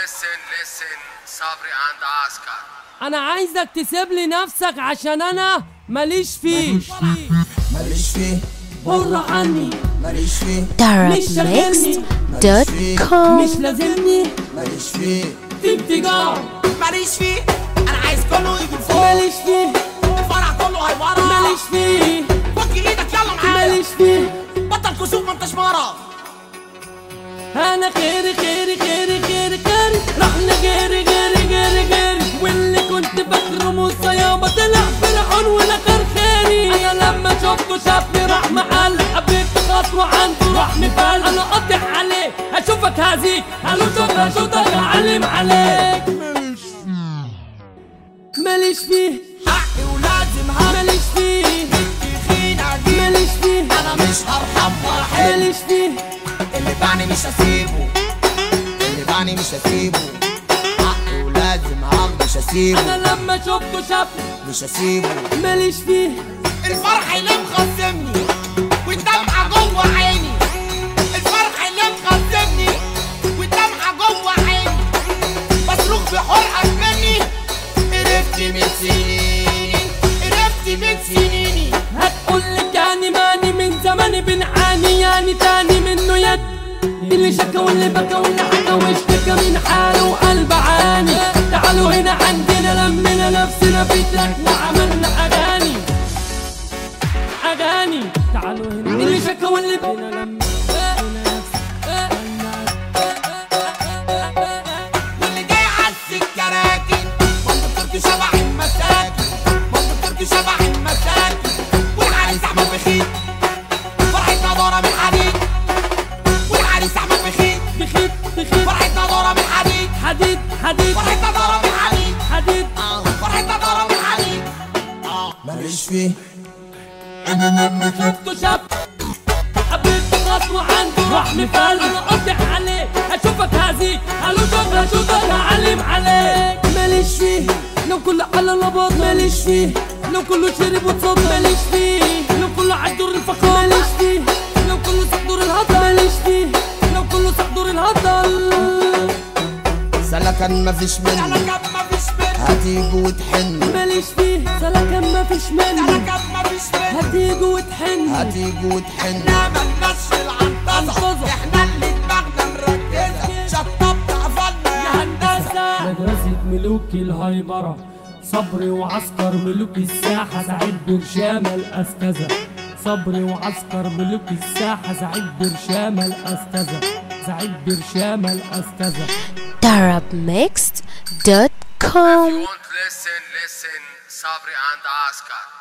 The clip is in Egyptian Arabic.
listen, listen, صبري عند عسكر انا عايزك تسيب لي نفسك عشان انا ماليش فيه ماليش فيه حر عني ماليش فيه DarabMixed.com مش لازمني ماليش فيه في انفجار ماليش فيه انا عايز كله يجي فوق ماليش فيه الفرع كله هيبقى ماليش فيه فك ايدك يلا معايا ماليش فيه بطل كسوف ما انتش مرة انا خيري خيري خيري خيري خيري رحنا جري جري جري جري واللي كنت فاكره موسى يابا طلع فرعون ولا خيري انا لما شفته شافني راح محل حبيت خطوة عنده راح مفل انا قاطع عليه هشوفك هزيك هلوشك هشوطك هعلم عليك ماليش فيه حقي ولازم هعمل ماليش فيه خينا دي ماليش فيه انا مش هرحم واحد ماليش فيه اللي بعني مش هسيبه اللي بعني مش هسيبه حقي ولازم هاخده مش هسيبه انا لما شفته شافني مش هسيبه ماليش فيه الفرح اللي مخزمني والدمعة جوه عيني الفرح اللي مخزمني والدمعة جوه عيني بصرخ بحرقك مني قرفت من سنين قرفت من سنيني هتقول لي يعني ماني من زمان بنعاني يعني تاني منه يد اللي شكى واللي بكى واللي حكى واشتكى من حاله وقلب عاني تعالوا هنا عندنا لمينا نفسنا في تراك وعملنا اغاني اغاني تعالوا هنا اللي شكى واللي بكى لمينا واللي جاي عز الكراكن برضه تركي شبح المساكن برضه تركي شبح المساكن والعريس احمد بخيت فرحتنا دورة من حديد والعريس احمد بخيت بخيت بخيت فرحتنا دورة من حديد حديد حديد فرحتنا دورة من حديد حديد آه، فرحتنا دورة من حديد آه، ماليش فيه شفته شاف حبيت خطوة عنده راح مفل انا قاطع عليه هشوفك هزيك هلوشك هشوفك هعلم عليك ماليش فيه لو كله على لبط ماليش فيه لو كله شرب وتصد ماليش فيه لو كله عالدور الفخار ماليش فيه لو كله صح دور الهطل ماليش فيه لو كله صح دور الهطل سلكن مفيش منه سلكن مفيش منه هتيجي وتحن ماليش فيه سلكة ما فيش منه سلكن مفيش منه هتيجي وتحن هتيجي وتحن احنا ملناش في العنطزة عنطزة. احنا اللي دماغنا مركزة شطبت قفلنا يا هندسة مدرسة ملوك الهيبرة صبري وعسكر ملوك الساحة سعيد برشامة الأستاذة صبري وعسكر ملوك الساحة سعيد برشامة الأستاذة سعيد برشامة الأستاذة DarabMixed.com If you want listen, listen, صبري عند عسكر